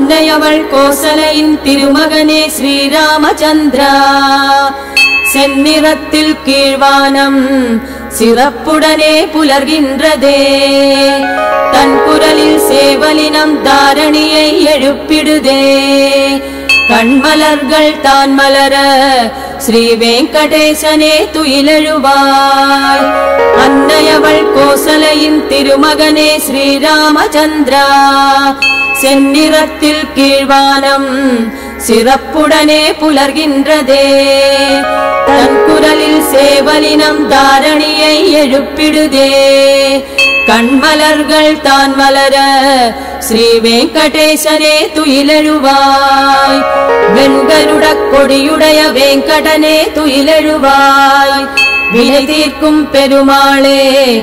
அன்னையவள் கோசலையின் திருமகனே ஸ்ரீராமச்சந்திரா செந்நிறத்தில் கீழ்வானம் சிறப்புடனே புலர்கின்றதே தன் குரலில் சேவலினம் தாரணியை எழுப்பிடுதே கண்மலர்கள் தான் மலர ஸ்ரீ வெங்கடேசனே துயிலெழுவாய் அன்னையவள் கோசலையின் திருமகனே ஸ்ரீராமச்சந்திரா செந்நிறத்தில் கீழ்வானம் சிறப்புடனே புலர்கின்றதே தன் குரலில் சேவலினம் தாரணியை எழுப்பிடுதே கண்மலர்கள் தான் மலர ஸ்ரீ வெங்கடேசனே துயிலெழுவாய் வெண்கருட கொடியுடைய வெங்கடனே துயிலெழுவாய் வினை தீர்க்கும் பெருமாளே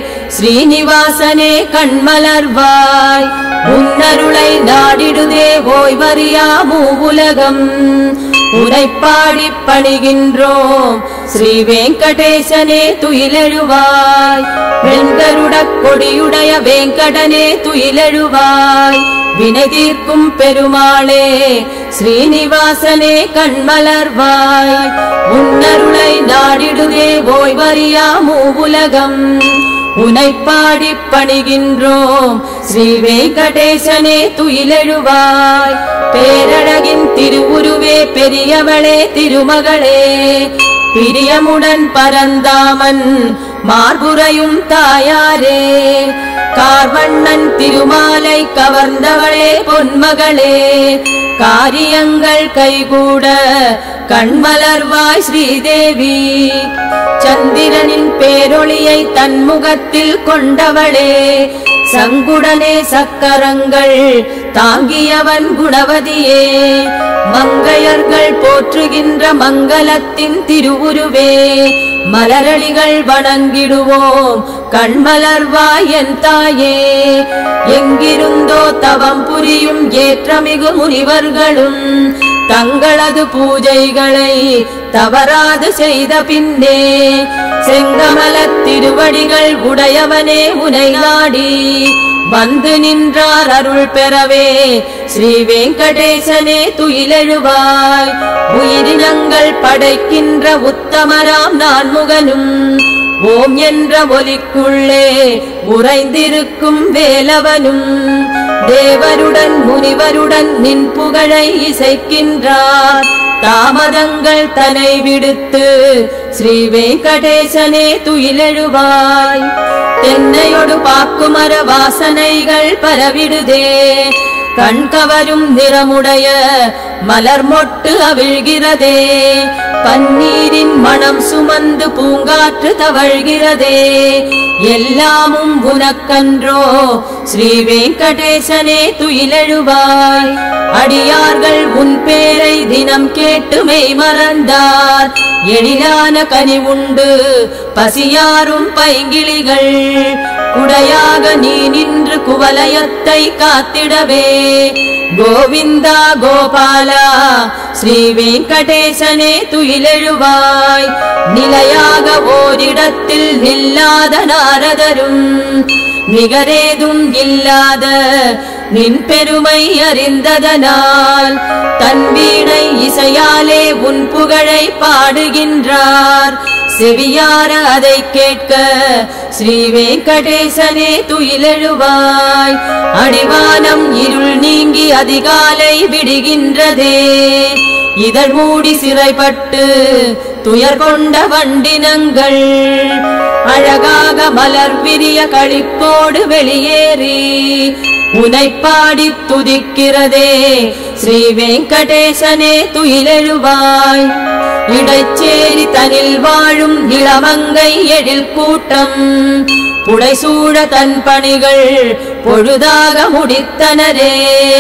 ஸ்ரீனிவாசனே கண்மலர்வாய் உன்னருளை நாடிடுதே ஓய்வறியா மூவுலகம் உரைப்பாடி பணிகின்றோம் ஸ்ரீ வெங்கடேசனே துயிலெழுவாய் வெண்கருட கொடியுடைய வெங்கடனே துயிலெழுவாய் வினை தீர்க்கும் பெருமாளே ஸ்ரீனிவாசனே கண்மலர்வாய் உன்னருளை நாடிடுதே ஓய்வறியா மூவுலகம் உனைப்பாடி பணிகின்றோம் ஸ்ரீ வெங்கடேசனே துயிலெழுவாய் பேரழகின் திருவுருவே பெரியவளே திருமகளே பிரியமுடன் பரந்தாமன் மார்புரையும் தாயாரே கார்வண்ணன் திருமாலை கவர்ந்தவளே பொன்மகளே காரியங்கள் கைகூட கண்மலர்வாய் ஸ்ரீதேவி சந்திரனின் பேரொளியை தன்முகத்தில் கொண்டவளே சங்குடனே சக்கரங்கள் தாங்கியவன் குணவதியே மங்கையர்கள் போற்றுகின்ற மங்களத்தின் திருவுருவே மலரளிகள் வணங்கிடுவோம் கண்மலர்வாய் என் தாயே எங்கிருந்தோ தவம் புரியும் ஏற்றமிகு முனிவர்களும் தங்களது பூஜைகளை தவறாது செய்த பின்னே செங்கமலத் திருவடிகள் உடையவனே உனை நாடி வந்து நின்றார் அருள் பெறவே ஸ்ரீ வெங்கடேசனே துயிலெழுவாய் உயிரினங்கள் படைக்கின்ற உத்தமராம் நான் முகனும் ஓம் என்ற ஒலிக்குள்ளே உறைந்திருக்கும் வேலவனும் தேவருடன் முனிவருடன் நின் புகழை இசைக்கின்றார் தாமதங்கள் தனை விடுத்து ஸ்ரீ வெங்கடேசனே துயிலெழுவாய் தென்னையொடு பாக்குமர வாசனைகள் பரவிடுதே கண்கவரும் நிறமுடைய மலர் மொட்டு அவிழ்கிறதே பன்னீரின் மனம் சுமந்து பூங்காற்று தவழ்கிறதே எல்லாமும் உனக்கன்றோ ஸ்ரீ வெங்கடேசனே துயிலெழுவாய் அடியார்கள் உன் பேரை தினம் கேட்டு மெய் மறந்தார் எழிலான கனி உண்டு பசியாரும் பைங்கிளிகள் குடையாக நீ நின்று குவலயத்தை காத்திடவே கோவிந்தா கோபாலா ஸ்ரீ வெங்கடேசனே துயிலெழுவாய் நிலையாக ஓரிடத்தில் நில்லாத நாரதரும் நிகரேதும் இல்லாத நின் பெருமை அறிந்ததனால் தன் வீணை இசையாலே உன் புகழை பாடுகின்றார் செவியார அதை கேட்க ஸ்ரீ வெங்கடேசனே துயிலெழுவாய் அடிவானம் இருள் நீங்கி அதிகாலை விடுகின்றதே இதழ் மூடி சிறைப்பட்டு துயர் கொண்ட வண்டினங்கள் அழகாக மலர் விரிய களிப்போடு வெளியேறி உனை பாடி துதிக்கிறதே ஸ்ரீ வெங்கடேசனே துயிலெழுவாய் இடைச்சேரி தனில் வாழும் இளமங்கை எழில் கூட்டம் புடைசூழ தன் பணிகள் பொழுதாக முடித்தனரே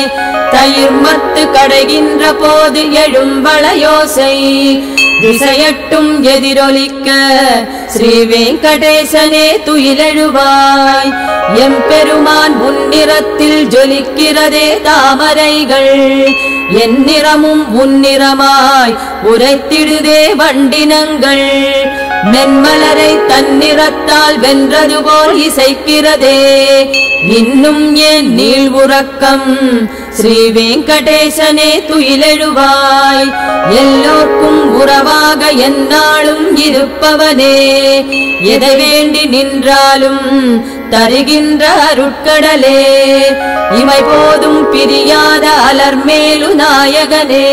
தயிர் மத்து கடைகின்ற போது எழும் வளையோசை திசையட்டும் எதிரொலிக்க ஸ்ரீ வெங்கடேசனே துயிலெழுவாய் எம்பெருமான் முன்னிறத்தில் ஜொலிக்கிறதே தாமரைகள் என் நிறமும் உன்னிறமாய் உரைத்திடுதே வண்டினங்கள் மென்மலரை தன்னிறத்தால் வென்றது போல் இசைக்கிறதே இன்னும் ஏன் நீள் உறக்கம் ஸ்ரீ வெங்கடேசனே துயிலெழுவாய் எல்லோர்க்கும் உறவாக எந்நாளும் இருப்பவனே எதை வேண்டி நின்றாலும் தருகின்ற அருட்கடலே இமை போதும் பிரியாத அலர்மேலு நாயகனே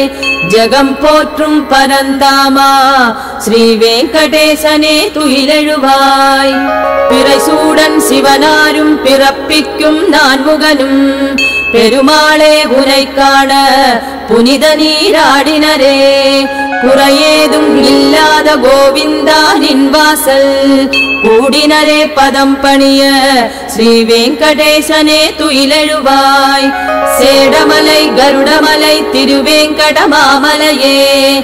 ஜகம் போற்றும் பரந்தாமா ஸ்ரீ வெங்கடேசனே துயிலெழுவாய் பிறைசூடன் சிவனாரும் பிறப்பிக்கும் நான்முகனும் பெருமாளே உனை காண புனித நீராடினரே குறையேதும் இல்லாத கோவிந்தா நின் வாசல் கூடினரே பதம் பணிய ஸ்ரீ வெங்கடேசனே துயிலெழுவாய் சேடமலை கருடமலை திருவேங்கடமாமலையே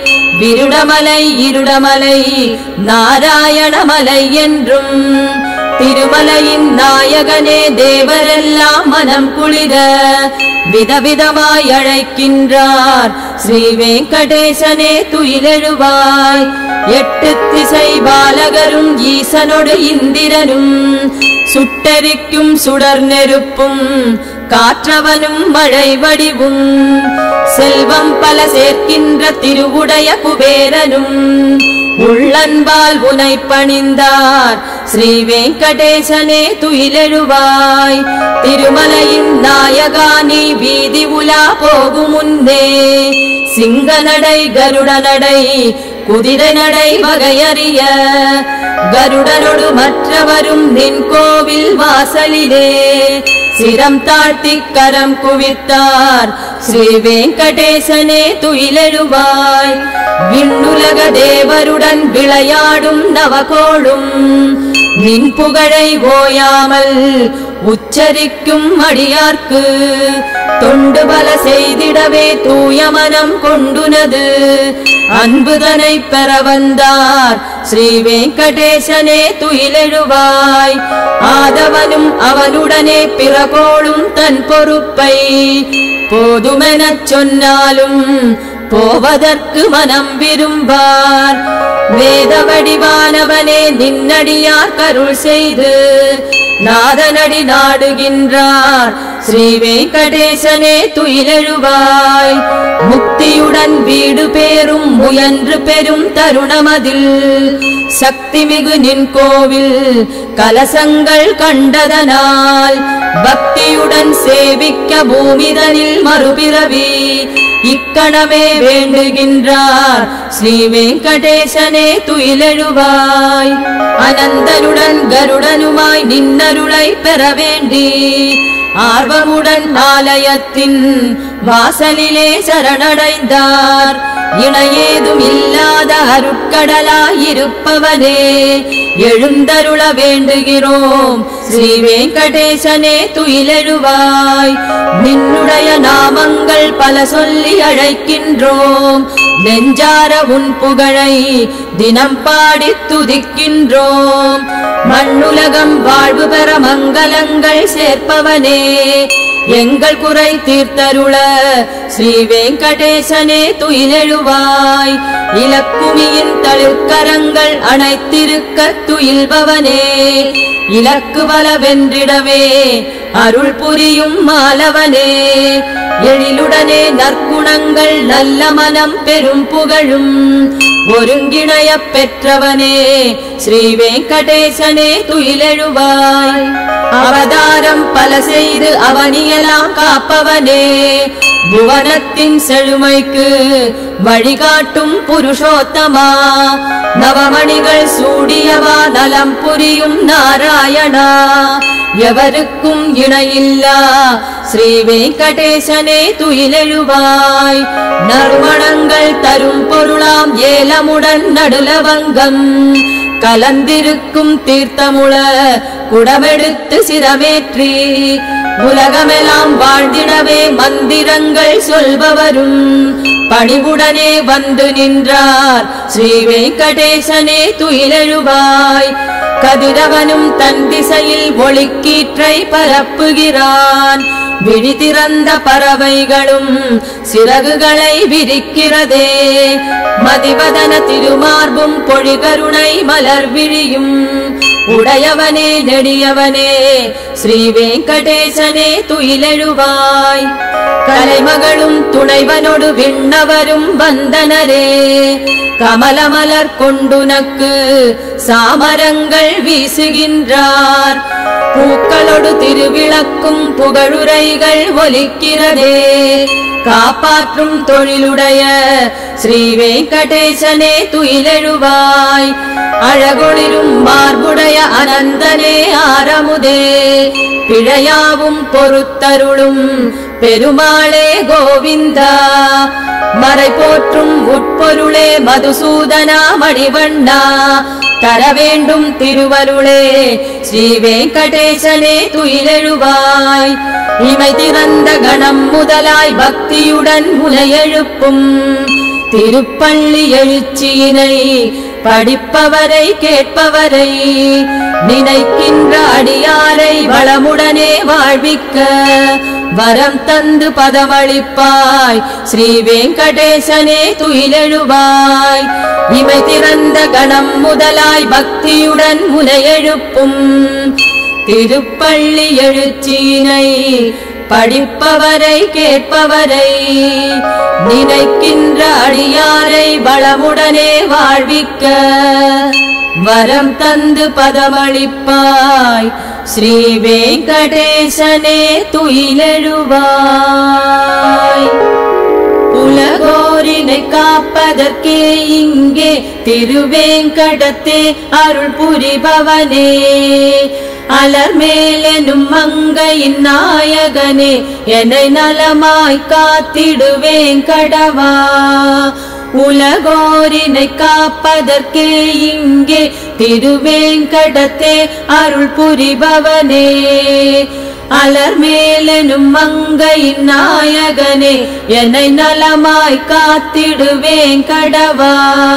விருடமலை இருடமலை நாராயணமலை என்றும் திருமலையின் நாயகனே தேவரெல்லாம் மனம் குளிர விதவிதமாய் அழைக்கின்றார் ஸ்ரீ வெங்கடேசனே துயிலெழுவாய் எட்டு திசை பாலகரும் ஈசனொடு இந்திரனும் சுட்டெரிக்கும் சுடர் நெருப்பும் காற்றவனும் மழை வடிவும் செல்வம் பல சேர்க்கின்ற திருவுடைய குபேரனும் உள்ளன்பால் உனை பணிந்தார் ஸ்ரீ வெங்கடேசனே துயிலெழுவாய் திருமலையின் நாயகா நீ வீதி உலா போகும் முன்னே சிங்க நடை கருட நடை குதிரை நடை வகையறிய கருடனொடு மற்றவரும் நின் கோவில் வாசலிலே சிரம் தாழ்த்தி கரம் குவித்தார் ஸ்ரீ வெங்கடேசனே துயிலெழுவாய் விண்ணுலக தேவருடன் விளையாடும் நவகோளும் நின் புகழை ஓயாமல் உச்சரிக்கும் அடியார்க்கு தொண்டு பல செய்திடவே தூய மனம் கொண்டுனது அன்புதனை பெற வந்தார் ஸ்ரீ வெங்கடேசனே துயிலெழுவாய் ஆதவனும் அவனுடனே பிறகோளும் தன் பொறுப்பை போதுமெனச் சொன்னாலும் போவதற்கு மனம் விரும்பார் வேத வடிவானவனே நின்னடியார் கருள் செய்து நாதனடி நாடுகின்றார் ஸ்ரீ வெங்கடேசனே துயிலெழுவாய் முக்தியுடன் வீடு பேரும் முயன்று பெரும் தருணமதில் சக்தி மிகு நின் கோவில் கலசங்கள் கண்டதனால் பக்தியுடன் சேவிக்க பூமிதனில் மறுபிறவி இக்கணமே வேண்டுகின்றார் ஸ்ரீ வெங்கடேசனே துயிலெழுவாய் அனந்தனுடன் கருடனுமாய் நின்னருளை பெற வேண்டி ஆர்வமுடன் ஆலயத்தின் வாசலிலே சரணடைந்தார் இணையேதும் இல்லாத அருட்கடலாயிருப்பவனே எழுந்தருள வேண்டுகிறோம் ஸ்ரீ வெங்கடேசனே துயிலெழுவாய் நின்னுடைய நாமங்கள் பல சொல்லி அழைக்கின்றோம் நெஞ்சார உன் புகழை தினம் பாடித் துதிக்கின்றோம் மண்ணுலகம் வாழ்வு பெற மங்களங்கள் சேர்ப்பவனே எங்கள் குறை தீர்த்தருள ஸ்ரீ வெங்கடேசனே துயிலெழுவாய் இலக்குமியின் தளிர்க்கரங்கள் அனைத்திருக்க துயில்பவனே இலக்கு பல வென்றிடவே அருள் புரியும் மாலவனே எழிலுடனே நற்குணங்கள் நல்ல மனம் பெரும் புகழும் ஒருங்கிணைய பெற்றவனே ஸ்ரீ வெங்கடேசனே துயிலெழுவாய் அவதாரம் பல செய்து அவனியலாம் காப்பவனே புவனத்தின் செழுமைக்கு வழிகாட்டும் புருஷோத்தமா நவமணிகள் சூடியவா நலம் புரியும் நாராயணா எவருக்கும் இணையில்லா ஸ்ரீ வெங்கடேசனே துயிலெழுவாய் நறுமணங்கள் தரும் பொருளாம் ஏலமுடன் நடுலவங்கம் கலந்திருக்கும் தீர்த்தமுள குடமெடுத்து சிரமேற்றி உலகமெல்லாம் வாழ்ந்திடவே மந்திரங்கள் சொல்பவரும் பணிவுடனே வந்து நின்றார் ஸ்ரீ வெங்கடேசனே துயிலெழுவாய் கதிரவனும் தன் திசையில் ஒளிக்கீற்றை பரப்புகிறான் விழி திறந்த பறவைகளும் சிறகுகளை விரிக்கிறதே மதிவதன திருமார்பும் பொழிகருணை மலர் விழியும் உடையவனே நெடியவனே ஸ்ரீ வெங்கடேசனே துயிலெழுவாய் கலைமகளும் துணைவனொடு விண்ணவரும் வந்தனரே கமலமலர் கொண்டுனக்கு சாமரங்கள் வீசுகின்றார் பூக்களொடு திருவிளக்கும் புகழுரைகள் ஒலிக்கிறதே காப்பாற்றும் தொழிலுடைய ஸ்ரீ வெங்கடேசனே துயிலெழுவாய் அழகொளிரும் மார்புடைய அனந்தனே ஆரமுதே பிழையாவும் பொறுத்தருளும் பெருமாளே கோவிந்தா மறை போற்றும் உட்பொருளே மதுசூதனா மணிவண்ணா தர வேண்டும் திருவருளே ஸ்ரீ வெங்கடேசனே துயிலெழுவாய் இமை திறந்த கணம் முதலாய் பக்தியுடன் முனையெழுப்பும் திருப்பள்ளி எழுச்சியினை படிப்பவரை கேட்பவரை நினைக்கின்ற அடியாரை வளமுடனே வாழ்விக்க வரம் தந்து பதமளிப்பாய் ஸ்ரீ வெங்கடேசனே துயிலெழுவாய் இமை திறந்த கணம் முதலாய் பக்தியுடன் முனையெழுப்பும் திருப்பள்ளி எழுச்சியினை படிப்பவரை கேட்பவரை நினைக்கின்ற அடியாரை வளமுடனே வாழ்விக்க வரம் தந்து பதமளிப்பாய் ஸ்ரீ வெங்கடேசனே துயிலெழுவாய் உலகோரினை காப்பதற்கே இங்கே திருவேங்கடத்தே அருள் புரிபவனே அலர் மேலெனும் மங்கையின் நாயகனே என்னை நலமாய் காத்திடுவேன் கடவா உலகோரினை காப்பதற்கே இங்கே திருவேங்கடத்தே அருள் புரிபவனே அலர் மேலெனும் மங்கையின் நாயகனே என்னை நலமாய் காத்திடுவேன் கடவா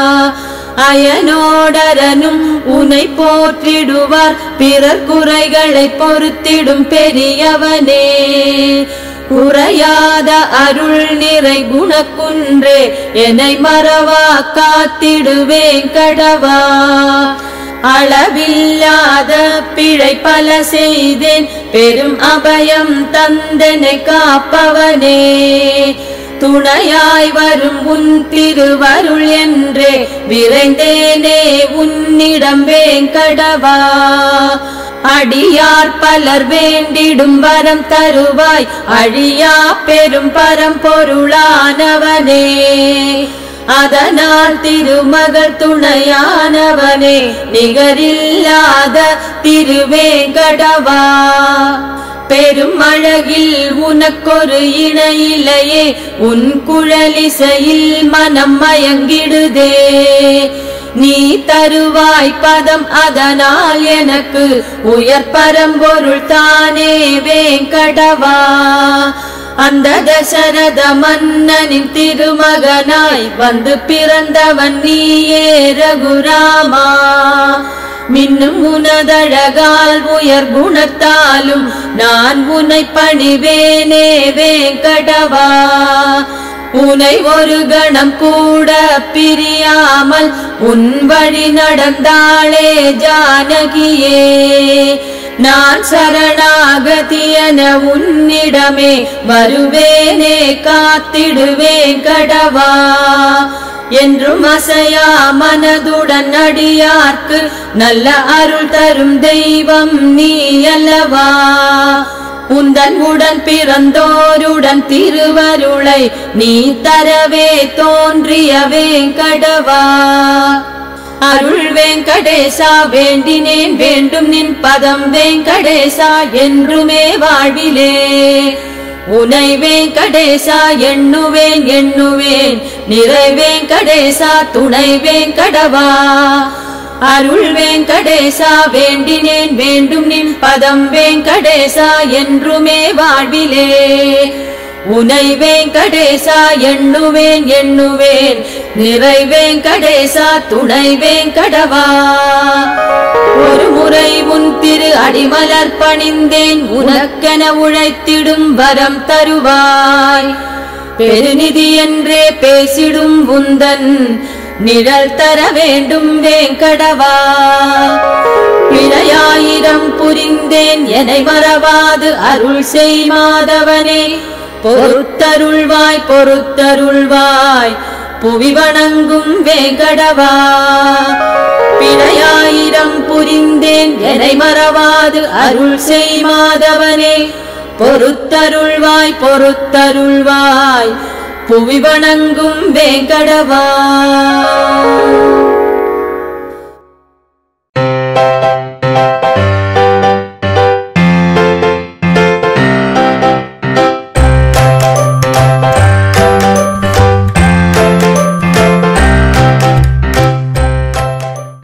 அயனோடரனும் உனை போற்றிடுவார் பிறர் குறைகளை பொறுத்திடும் பெரியவனே குறையாத அருள் நிறை குணக்குன்றே என்னை மறவா காத்திடுவேன் கடவா அளவில்லாத பிழை பல செய்தேன் பெரும் அபயம் தந்தனை காப்பவனே துணையாய் வரும் உன் திருவருள் என்றே விரைந்தேனே உன்னிடம் வேங்கடவா அடியார் பலர் வேண்டிடும் வரம் தருவாய் அழியா பெரும் பரம்பொருளானவனே அதனால் திருமகள் துணையானவனே நிகரில்லாத திருவேங்கடவா பெரும் அழகில் உனக்கொரு இணையிலையே உன் குழலிசையில் மனம் மயங்கிடுதே நீ தருவாய் பதம் அதனால் எனக்கு உயர் பரம்பொருள் தானே வேங்கடவா அந்த தசரத மன்னனின் திருமகனாய் வந்து பிறந்தவன் நீயே ரகுராமா மின்னும் உனதழகால் உயர் குணத்தாலும் நான் உன்னை பணிவேனே வேங்கடவா உனை ஒரு கணம் கூட பிரியாமல் உன் வழி நடந்தாளே ஜானகியே நான் சரணாகதியன உன்னிடமே வருவேனே காத்திடுவேன் கடவா என்றும் அசையா மனதுடன் அடியார்க்கு நல்ல அருள் தரும் தெய்வம் நீ அல்லவா உந்தன் உடன் பிறந்தோருடன் திருவருளை நீ தரவே தோன்றிய வேங்கடவா அருள் வெங்கடேசா வேண்டினேன் வேண்டும் நின் பதம் வெங்கடேசா என்றுமே வாழ்விலே உனை வெங்கடேசா எண்ணுவேன் எண்ணுவேன் நிறை வெங்கடேசா துணை வெங்கடவா அருள் வெங்கடேசா வேண்டினேன் வேண்டும் நின் பதம் வெங்கடேசா என்றுமே வாழ்விலே உனை வேங்கடேசா எண்ணுவேன் எண்ணுவேன் நிறை வேங்கடேசா துணை வேங்கடவா ஒரு முறை உன் திரு அடிமலர் பணிந்தேன் உனக்கென உழைத்திடும் வரம் தருவாய் பெருநிதி என்றே பேசிடும் உந்தன் நிழல் தர வேண்டும் வேங்கடவா பிழையாயிரம் புரிந்தேன் என்னை மறவாது அருள் செய் மாதவனே பொறுத்தருள்வாய் பொறுத்தருள்வாய் புவி வணங்கும் வேங்கடவா பிழையாயிரம் புரிந்தேன் என்னை மறவாது அருள் செய் மாதவனே பொறுத்தருள்வாய் பொறுத்தருள்வாய் புவி வணங்கும் வேங்கடவா